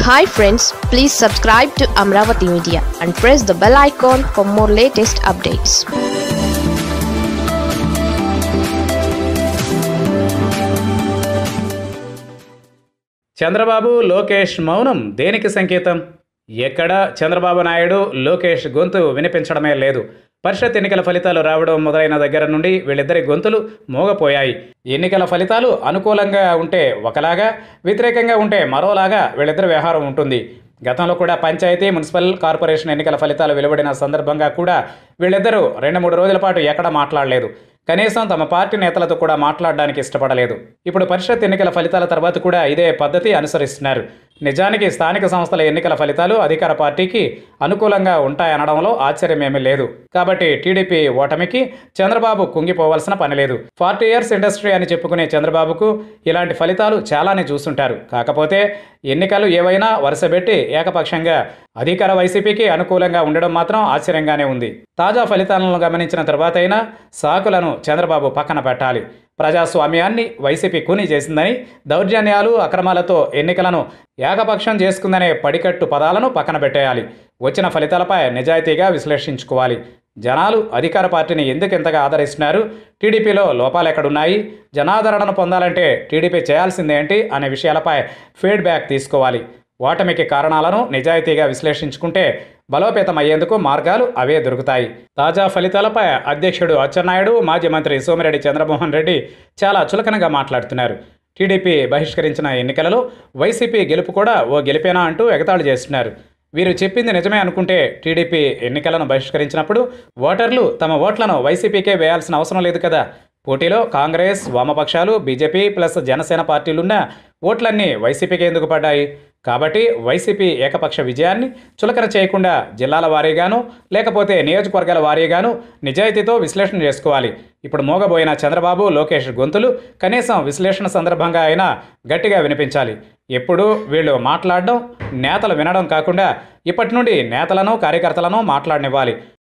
hi friends please subscribe to Amaravati media and press the bell icon for more latest updates Chandrababu Lokesh మౌనం దేనికి సంకేతం ఎక్కడ చంద్రబాబు నాయుడు లోకేష్ గొంతు వినిపించడమే లేదు పరిషత్ ఎన్నికల ఫలితాలు రావడం మొదలైన దగ్గర నుండి వీళ్ళిద్దరి గొంతులు మోగపోయాయి ఎన్నికల ఫలితాలు అనుకూలంగా ఉంటే ఒకలాగా వ్యతిరేకంగా ఉంటే మరోలాగా వీళ్ళిద్దరి వ్యవహారం ఉంటుంది గతంలో కూడా పంచాయతీ మున్సిపల్ కార్పొరేషన్ ఎన్నికల ఫలితాలు వెలువడిన సందర్భంగా కూడా వీళ్ళిద్దరూ రెండు మూడు రోజుల పాటు ఎక్కడ మాట్లాడలేదు కనీసం తమ పార్టీ నేతలతో కూడా మాట్లాడడానికి ఇష్టపడలేదు ఇప్పుడు పరిషత్ ఎన్నికల ఫలితాల తర్వాత కూడా ఇదే పద్ధతి అనుసరిస్తున్నారు నిజానికి స్థానిక సంస్థల ఎన్నికల ఫలితాలు అధికార పార్టీకి అనుకూలంగా ఉంటాయనడంలో ఆశ్చర్యమేమీ లేదు కాబట్టి టీడీపీ ఓటమికి చంద్రబాబు కుంగిపోవాల్సిన పని లేదు ఫార్టీ ఇయర్స్ ఇండస్ట్రీ అని చెప్పుకునే చంద్రబాబుకు ఇలాంటి ఫలితాలు చాలానే చూస్తుంటారు కాకపోతే ఎన్నికలు ఏవైనా వరుసపెట్టి ఏకపక్షంగా అధికార వైసీపీకి అనుకూలంగా ఉండడం మాత్రం ఆశ్చర్యంగానే ఉంది తాజా ఫలితాలను గమనించిన తర్వాతైనా సాకులను చంద్రబాబు పక్కన పెట్టాలి ప్రజాస్వామ్యాన్ని వైసీపీ కూని చేసిందని దౌర్జన్యాలు అక్రమాలతో ఎన్నికలను ఏకపక్షం చేసుకుందనే పడికట్టు పదాలను పక్కన పెట్టేయాలి వచ్చిన ఫలితాలపై నిజాయితీగా విశ్లేషించుకోవాలి జనాలు అధికార పార్టీని ఎందుకు ఇంతగా ఆదరిస్తున్నారు టీడీపీలో లోపాలు ఎక్కడున్నాయి జనాదరణను పొందాలంటే టీడీపీ చేయాల్సిందేంటి అనే విషయాలపై ఫీడ్బ్యాక్ తీసుకోవాలి ఓటమికి కారణాలను నిజాయితీగా విశ్లేషించుకుంటే బలోపేతం అయ్యేందుకు మార్గాలు అవే దొరుకుతాయి తాజా ఫలితాలపై అధ్యక్షుడు అచ్చెన్నాయుడు మాజీ మంత్రి సోమిరెడ్డి చంద్రమోహన్ రెడ్డి చాలా చులకనగా మాట్లాడుతున్నారు టీడీపీ బహిష్కరించిన ఎన్నికలలో వైసీపీ గెలుపు కూడా ఓ గెలిపేనా అంటూ ఎగతాళి చేస్తున్నారు వీరు చెప్పింది నిజమే అనుకుంటే టీడీపీ ఎన్నికలను బహిష్కరించినప్పుడు ఓటర్లు తమ ఓట్లను వైసీపీకే వేయాల్సిన అవసరం లేదు కదా పోటీలో కాంగ్రెస్ వామపక్షాలు బీజేపీ ప్లస్ జనసేన పార్టీలున్న ఓట్లన్నీ వైసీపీకి ఎందుకు పడ్డాయి కాబట్టి వైసీపీ ఏకపక్ష విజయాన్ని చులకన చేయకుండా జిల్లాల వారీగాను లేకపోతే నియోజకవర్గాల వారీగాను నిజాయితీతో విశ్లేషణ చేసుకోవాలి ఇప్పుడు మోగబోయిన చంద్రబాబు లోకేష్ గొంతులు కనీసం విశ్లేషణ సందర్భంగా అయినా గట్టిగా వినిపించాలి ఎప్పుడు వీళ్ళు మాట్లాడడం నేతలు వినడం కాకుండా ఇప్పటి నుండి నేతలను కార్యకర్తలను మాట్లాడనివ్వాలి